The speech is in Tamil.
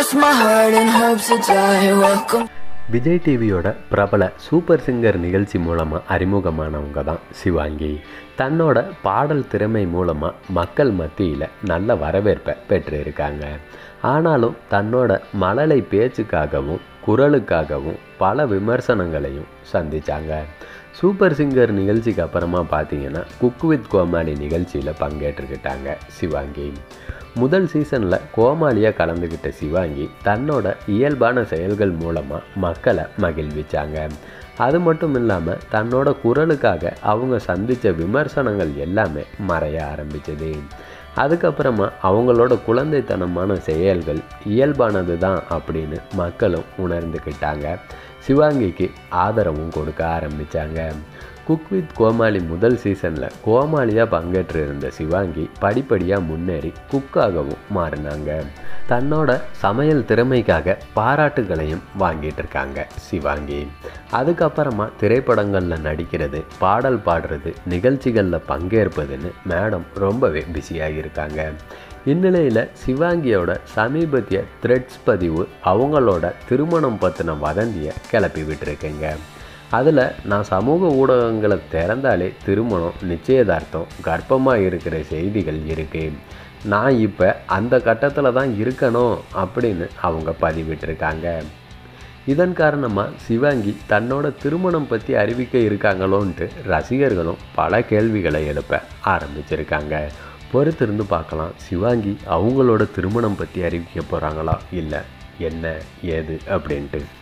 cross my heart and hope to die. Welcome. Vijay டிவியோட பிரபல சூப்பர் சிங்கர் நிகழ்ச்சி மூலமாக அறிமுகமானவங்க தான் சிவாங்கி தன்னோட பாடல் திறமை மூலமாக மக்கள் மத்தியில் நல்ல வரவேற்பை பெற்றிருக்காங்க ஆனாலும் தன்னோட மழலை பேச்சுக்காகவும் குரலுக்காகவும் பல விமர்சனங்களையும் சந்திச்சாங்க சூப்பர் சிங்கர் நிகழ்ச்சிக்கு அப்புறமா பார்த்தீங்கன்னா குக் வித் கோமாளி நிகழ்ச்சியில் பங்கேற்றுக்கிட்டாங்க சிவாங்கி முதல் சீசனில் கோமாளியாக கலந்துக்கிட்ட சிவாங்கி தன்னோட இயல்பான செயல்கள் மூலமாக மக்களை மகிழ்விச்சாங்க அது மட்டும் இல்லாமல் தன்னோட குரலுக்காக அவங்க சந்தித்த விமர்சனங்கள் எல்லாமே மறைய ஆரம்பிச்சது அதுக்கப்புறமா அவங்களோட குழந்தைத்தனமான செயல்கள் இயல்பானது தான் அப்படின்னு மக்களும் உணர்ந்துக்கிட்டாங்க சிவாங்கிக்கு ஆதரவும் கொடுக்க ஆரம்பித்தாங்க குக் வித் கோமாளி முதல் சீசனில் கோமாளியாக பங்கேற்று இருந்த சிவாங்கி படிப்படியாக முன்னேறி குக்காகவும் மாறினாங்க தன்னோட சமையல் திறமைக்காக பாராட்டுகளையும் வாங்கிட்டு இருக்காங்க சிவாங்கி அதுக்கப்புறமா திரைப்படங்களில் நடிக்கிறது பாடல் பாடுறது நிகழ்ச்சிகளில் பங்கேற்பதுன்னு மேடம் ரொம்பவே பிஸியாக இருக்காங்க இந்நிலையில் சிவாங்கியோட சமீபத்திய த்ரெட்ஸ் பதிவு அவங்களோட திருமணம் பற்றின வதந்தியை கிளப்பி விட்டுருக்குங்க அதில் நான் சமூக ஊடகங்களை திறந்தாலே திருமணம் நிச்சயதார்த்தம் கர்ப்பமாக இருக்கிற செய்திகள் இருக்கு நான் இப்போ அந்த கட்டத்தில் தான் இருக்கணும் அப்படின்னு அவங்க பதிவிட்டிருக்காங்க இதன் காரணமாக சிவாங்கி தன்னோட திருமணம் பற்றி அறிவிக்க இருக்காங்களோன்ட்டு ரசிகர்களும் பல கேள்விகளை எழுப்ப ஆரம்பிச்சிருக்காங்க பொறுத்திருந்து பார்க்கலாம் சிவாங்கி அவங்களோட திருமணம் பற்றி அறிவிக்க போகிறாங்களா இல்லை என்ன ஏது அப்படின்ட்டு